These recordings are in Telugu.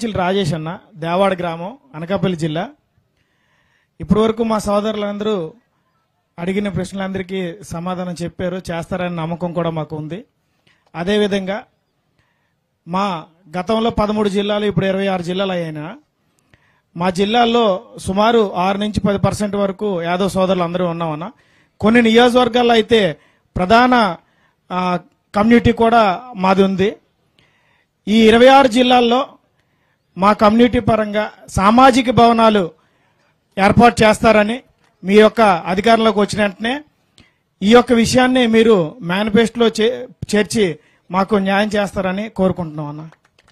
కంచిల్ రాజేష్ అన్న దేవాడ గ్రామం అనకాపల్లి జిల్లా ఇప్పటి వరకు మా సోదరులందరూ అడిగిన ప్రశ్నలందరికీ సమాధానం చెప్పారు చేస్తారని నమ్మకం కూడా మాకు ఉంది అదేవిధంగా మా గతంలో పదమూడు జిల్లాలు ఇప్పుడు ఇరవై ఆరు జిల్లాలు అయ్యాయినా మా జిల్లాల్లో సుమారు ఆరు నుంచి పది పర్సెంట్ వరకు యాదవ్ సోదరులు అందరూ ఉన్నామన్న కొన్ని నియోజకవర్గాల్లో అయితే ప్రధాన ఆ, కమ్యూనిటీ కూడా మాది ఉంది ఈ ఇరవై ఆరు జిల్లాల్లో మా కమ్యూనిటీ పరంగా సామాజిక భవనాలు ఏర్పాటు చేస్తారని మీ యొక్క అధికారంలోకి వచ్చిన వెంటనే ఈ యొక్క విషయాన్ని మీరు మేనిఫెస్టోలో చే- చేర్చి మాకు న్యాయం చేస్తారని కోరుకుంటున్నాం అన్న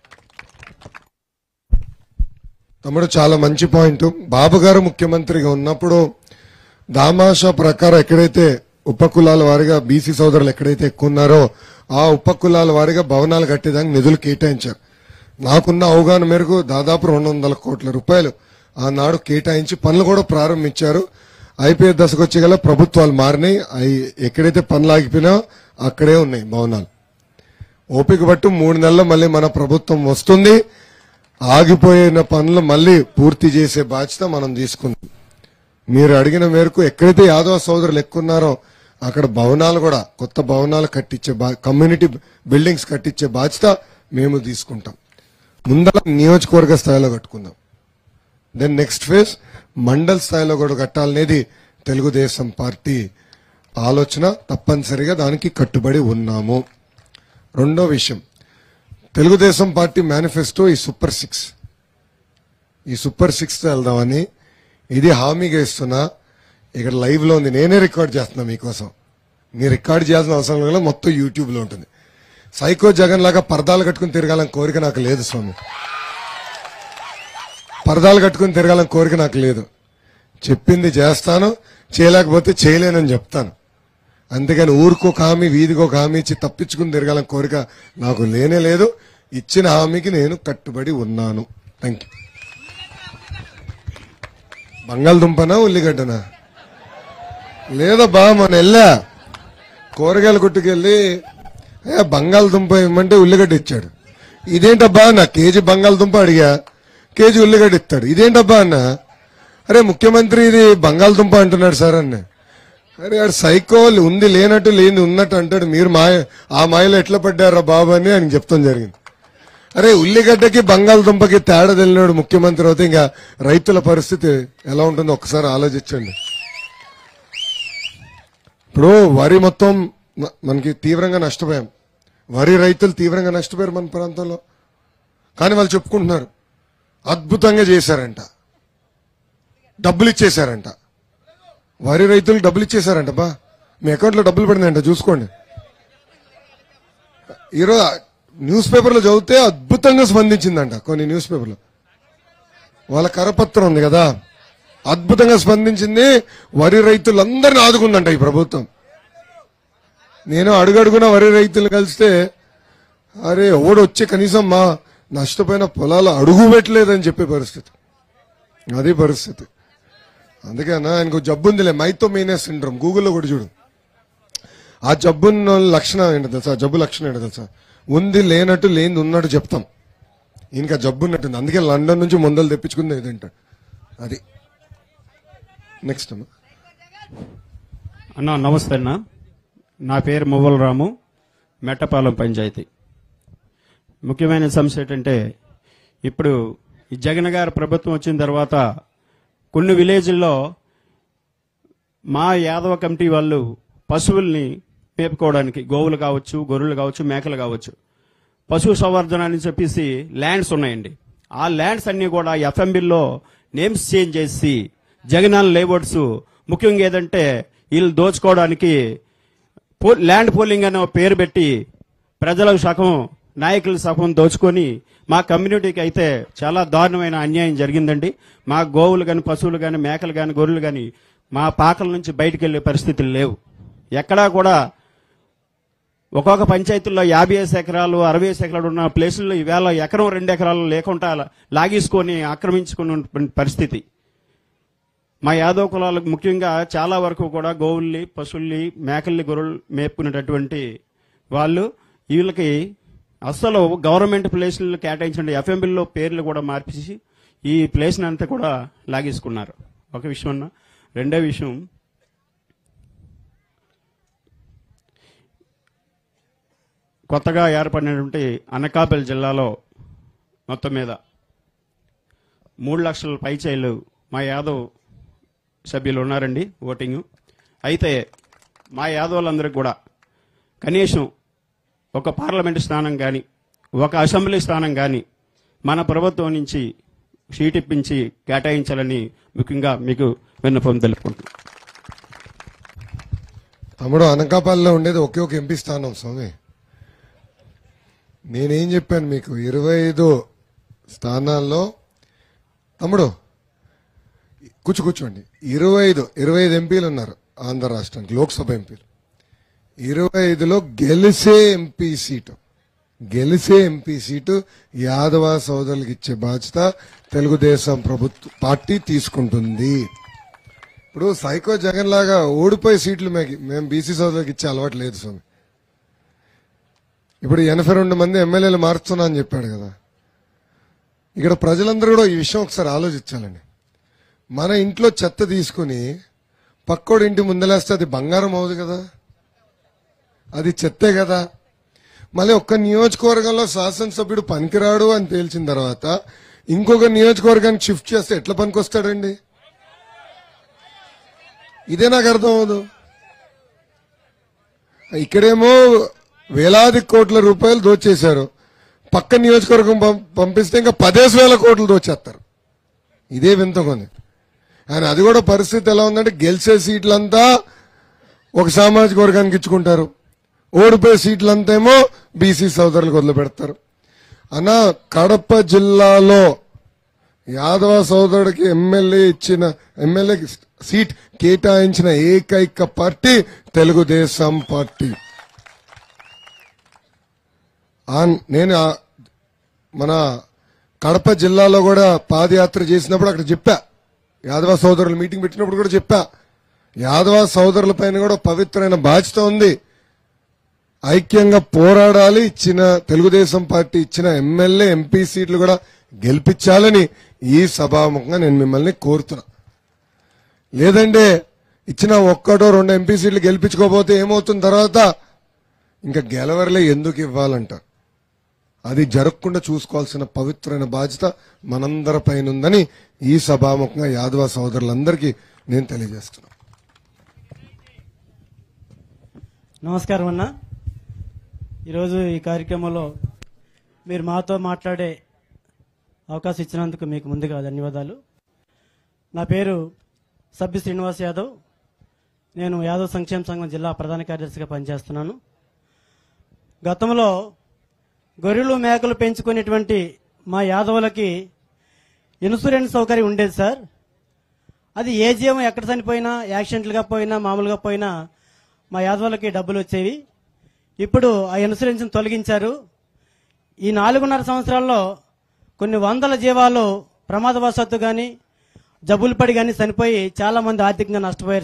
తమ్ముడు చాలా మంచి పాయింట్ బాబు గారు ముఖ్యమంత్రిగా ఉన్నప్పుడు దామాషా ప్రకారం ఎక్కడైతే ఉపకులాల వారిగా బీసీ సోదరులు ఎక్కడైతే ఎక్కువ ఉన్నారో ఆ ఉపకులాల వారిగా భవనాలు కట్టేదానికి నిధులు కేటాయించారు నాకున్న అవగాహన మేరకు దాదాపు రెండు వందల కోట్ల రూపాయలు ఆనాడు కేటాయించి పనులు కూడా ప్రారంభించారు అయిపోయే దశకు వచ్చే గల ప్రభుత్వాలు మారినాయి అవి ఎక్కడైతే పనులు ఆగిపోయినా అక్కడే ఉన్నాయి భవనాలు ఓపిక పట్టు మూడు నెలల్లో మళ్ళీ మన ప్రభుత్వం వస్తుంది ఆగిపోయిన పనులు మళ్ళీ పూర్తి చేసే బాధ్యత మనం తీసుకుందాం మీరు అడిగిన మేరకు ఎక్కడైతే యాదవ సోదరులు ఎక్కున్నారో అక్కడ భవనాలు కూడా కొత్త భవనాలు కట్టించే బా- కమ్యూనిటీ బిల్డింగ్స్ కట్టించే బాధ్యత మేము తీసుకుంటాం ముందర నియోజకవర్గ స్థాయిలో కట్టుకుందాం దెన్ నెక్స్ట్ ఫేజ్ మండల్ స్థాయిలో కూడా కట్టాలనేది తెలుగుదేశం పార్టీ ఆలోచన తప్పనిసరిగా దానికి కట్టుబడి ఉన్నాము రెండో విషయం తెలుగుదేశం పార్టీ మేనిఫెస్టో ఈ సూపర్ సిక్స్ ఈ సూపర్ సిక్స్ తో వెళ్దామని ఇది హామీగా ఇస్తున్నా ఇక్కడ లైవ్ లో ఉంది నేనే రికార్డ్ చేస్తున్నా మీకోసం మీరు రికార్డ్ చేయాల్సిన అవసరం లేదు మొత్తం యూట్యూబ్ లో ఉంటుంది సైకో జగన్ లాగా పరదాలు కట్టుకుని తిరగాలని కోరిక నాకు లేదు స్వామి పరదాలు కట్టుకుని తిరగాలని కోరిక నాకు లేదు చెప్పింది చేస్తాను చేయలేకపోతే చేయలేనని చెప్తాను అంతేగాని ఊరికో హామీ వీధికో హామీ ఇచ్చి తప్పించుకుని తిరగాలని కోరిక నాకు లేనే లేదు ఇచ్చిన హామీకి నేను కట్టుబడి ఉన్నాను థ్యాంక్ యూ బంగాళదుంపనా ఉల్లిగడ్డనా లేదబ్బా మన వెళ్ళా కూరగాయల కొట్టుకెళ్ళి ఏ బంగాళదుంప ఇమ్మంటే ఉల్లిగడ్డ ఇచ్చాడు ఇదేంటబ్బా నా కేజీ బంగాళదుంప అడిగా కేజీ ఉల్లిగడ్డ ఇస్తాడు ఇదేంటబ్బా అన్న అరే ముఖ్యమంత్రి ఇది బంగాళదుంప అంటున్నాడు సార్ అన్న అరే ఆడు సైకో ఉంది లేనట్టు లేని ఉన్నట్టు అంటాడు మీరు మాయ ఆ మాయలో ఎట్లా పడ్డారా బాబు అని ఆయన చెప్తాం జరిగింది అరే ఉల్లిగడ్డకి బంగాళదుంపకి తేడా తెలినాడు ముఖ్యమంత్రి అవుతే ఇంకా రైతుల పరిస్థితి ఎలా ఉంటుందో ఒకసారి ఆలోచించండి ఇప్పుడు వరి మొత్తం మ- మనకి తీవ్రంగా నష్టపోయాం వరి రైతులు తీవ్రంగా నష్టపోయారు మన ప్రాంతంలో కానీ వాళ్ళు చెప్పుకుంటున్నారు అద్భుతంగా చేశారంట డబ్బులు ఇచ్చేశారంట వరి రైతులు డబ్బులు ఇచ్చేశారంట బా మీ అకౌంట్లో డబ్బులు పడిందంట చూసుకోండి ఈరోజు న్యూస్ పేపర్లో చదివితే అద్భుతంగా స్పందించిందంట కొన్ని న్యూస్ పేపర్లు వాళ్ళ కరపత్రం ఉంది కదా అద్భుతంగా స్పందించింది వరి రైతులందరిని ఆదుకుందంట ఈ ప్రభుత్వం నేను అడుగడుగున వరి రైతులు కలిస్తే అరే ఎవడు వచ్చి కనీసం మా నష్టపోయిన పొలాలు అడుగు పెట్టలేదని చెప్పే పరిస్థితి అది పరిస్థితి అందుకేనా ఆయనకు జబ్బు ఉందిలే మైథోమేనియా సిండ్రోమ్ గూగుల్లో కూడా చూడు ఆ జబ్బు ఉన్న వాళ్ళ లక్షణం ఏంటో తెలుసా జబ్బు లక్షణం ఏంటో తెలుసా ఉంది లేనట్టు లేనిది ఉన్నట్టు చెప్తాం ఇంకా జబ్బు ఉన్నట్టుంది అందుకే లండన్ నుంచి మందులు తెప్పించుకుంది ఏదంటాడు అది నెక్స్ట్ అమ్మా అన్న నమస్తే అన్న నా పేరు మువ్వల రాము మెట్టపాలెం పంచాయతీ ముఖ్యమైన సమస్య ఏంటంటే ఇప్పుడు ఈ జగన్ గారి ప్రభుత్వం వచ్చిన తర్వాత కొన్ని విలేజ్ల్లో మా యాదవ కమిటీ వాళ్ళు పశువుల్ని మేపుకోవడానికి గోవులు కావచ్చు గొర్రెలు కావచ్చు మేకలు కావచ్చు పశు సంవర్ధన అని చెప్పేసి ల్యాండ్స్ ఉన్నాయండి ఆ ల్యాండ్స్ అన్ని కూడా ఎఫ్ఎంబిల్లో నేమ్స్ చేంజ్ చేసి జగనాన్ లేబర్స్ ముఖ్యంగా ఏదంటే వీళ్ళు దోచుకోవడానికి పో- ల్యాండ్ పోలింగ్ అనే ఒక పేరు పెట్టి ప్రజలకు సగం నాయకుల సగం దోచుకొని మా కమ్యూనిటీకి అయితే చాలా దారుణమైన అన్యాయం జరిగిందండి మా గోవులు కానీ పశువులు కానీ మేకలు కానీ గొర్రెలు కానీ మా పాకల నుంచి బయటికి వెళ్ళే పరిస్థితులు లేవు ఎక్కడా కూడా ఒక్కొక్క పంచాయతీల్లో యాభై ఐదు ఎకరాలు అరవై ఐదు ఎకరాలు ఉన్న ప్లేసుల్లో ఈవేళ ఎకరం రెండు ఎకరాలు లేకుండా లాగేసుకొని ఆక్రమించుకున్న పరిస్థితి మా యాదవ కులాలకు ముఖ్యంగా చాలా వరకు కూడా గోవుల్ని పశువుల్ని మేకల్ని గొర్రెలు మేపుకునేటటువంటి వాళ్ళు వీళ్ళకి అస్సలు గవర్నమెంట్ ప్లేస్లు కేటాయించిన ఎఫ్ఎంబిల్లో పేర్లు కూడా మార్చేసి ఈ ప్లేస్ని అంతా కూడా లాగేసుకున్నారు ఒక విషయం అన్న రెండో విషయం కొత్తగా ఏర్పడినటువంటి అనకాపల్లి జిల్లాలో మొత్తం మీద మూడు లక్షల పైచైలు మా యాదవ్ సభ్యులు ఉన్నారండి ఓటింగ్ అయితే మా యాదవులందరికీ కూడా కనీసం ఒక పార్లమెంటు స్థానం కానీ ఒక అసెంబ్లీ స్థానం కానీ మన ప్రభుత్వం నుంచి సీట్ ఇప్పించి కేటాయించాలని ముఖ్యంగా మీకు విన్నపం తెలుపుకుంటున్నాను తమ్ముడు అనకాపల్లిలో ఉండేది ఒకే ఒక ఎంపీ స్థానం స్వామి నేనేం చెప్పాను మీకు ఇరవై ఐదు స్థానాల్లో తమ్ముడు కూర్చో కూర్చోండి ఇరవై ఐదు ఇరవై ఐదు ఎంపీలు ఉన్నారు ఆంధ్ర రాష్ట్రానికి లోక్సభ ఎంపీలు ఇరవై ఐదులో గెలిసే ఎంపీ సీటు గెలిసే ఎంపీ సీటు యాదవ సోదరులకు ఇచ్చే బాధ్యత తెలుగుదేశం ప్రభుత్వ పార్టీ తీసుకుంటుంది ఇప్పుడు సైకో జగన్ లాగా ఓడిపోయే సీట్లు మేము మేము బీసీ సోదరులకు ఇచ్చే అలవాటు లేదు స్వామి ఇప్పుడు ఎనభై రెండు మంది ఎమ్మెల్యేలు మారుస్తున్నా అని చెప్పాడు కదా ఇక్కడ ప్రజలందరూ కూడా ఈ విషయం ఒకసారి ఆలోచించాలండి మన ఇంట్లో చెత్త తీసుకుని పక్కోడి ఇంటి ముందలేస్తే అది బంగారం అవుదు కదా అది చెత్తే కదా మళ్ళీ ఒక్క నియోజకవర్గంలో శాసనసభ్యుడు పనికిరాడు అని తేల్చిన తర్వాత ఇంకొక నియోజకవర్గానికి షిఫ్ట్ చేస్తే ఎట్లా పనికొస్తాడండి ఇదే నాకు అర్థం అవదు ఇక్కడేమో వేలాది కోట్ల రూపాయలు దోచేశారు పక్క నియోజకవర్గం పం- పంపిస్తే ఇంకా పదేసి వేల కోట్లు దోచేస్తారు ఇదే వింతకొని ఆయన అది కూడా పరిస్థితి ఎలా ఉందంటే గెలిచే సీట్లంతా ఒక సామాజిక వర్గానికి ఇచ్చుకుంటారు ఓడిపోయే సీట్లంతా ఏమో బీసీ సోదరులకు వదిలిపెడతారు అన్న కడప జిల్లాలో యాదవ సోదరుడికి ఎమ్మెల్యే ఇచ్చిన ఎమ్మెల్యే సీట్ కేటాయించిన ఏకైక పార్టీ తెలుగుదేశం పార్టీ ఆ- నేను ఆ- మన కడప జిల్లాలో కూడా పాదయాత్ర చేసినప్పుడు అక్కడ చెప్పా యాదవ సోదరులు మీటింగ్ పెట్టినప్పుడు కూడా చెప్పా యాదవ సోదరుల పైన కూడా పవిత్రమైన బాధ్యత ఉంది ఐక్యంగా పోరాడాలి ఇచ్చిన తెలుగుదేశం పార్టీ ఇచ్చిన ఎమ్మెల్యే ఎంపీ సీట్లు కూడా గెలిపించాలని ఈ సభాముఖంగా నేను మిమ్మల్ని కోరుతున్నా లేదంటే ఇచ్చిన ఒక్కటో రెండు ఎంపీ సీట్లు గెలిపించుకోకపోతే ఏమవుతుంది తర్వాత ఇంకా గెలవరలే ఎందుకు ఇవ్వాలంట అది జరగకుండా చూసుకోవాల్సిన పవిత్రమైన బాధ్యత మనందరి పైన ఉందని ఈ సభాముఖంగా యాదవ సోదరులందరికీ నేను తెలియజేస్తున్నా నమస్కారం అన్న ఈరోజు ఈ కార్యక్రమంలో మీరు మాతో మాట్లాడే అవకాశం ఇచ్చినందుకు మీకు ముందుగా ధన్యవాదాలు నా పేరు సబ్బి శ్రీనివాస్ యాదవ్ నేను యాదవ్ సంక్షేమ సంఘం జిల్లా ప్రధాన కార్యదర్శిగా పనిచేస్తున్నాను గతంలో గొర్రెలు మేకలు పెంచుకునేటువంటి మా యాదవులకి ఇన్సూరెన్స్ సౌకర్యం ఉండేది సార్ అది ఏ జీవం ఎక్కడ చనిపోయినా యాక్సిడెంట్లుగా పోయినా మామూలుగా పోయినా మా యాదవులకి డబ్బులు వచ్చేవి ఇప్పుడు ఆ ఇన్సూరెన్స్ తొలగించారు ఈ నాలుగున్నర సంవత్సరాల్లో కొన్ని వందల జీవాలు ప్రమాదవశాత్తు కానీ జబ్బులు పడి కానీ చనిపోయి చాలా మంది ఆర్థికంగా నష్టపోయారు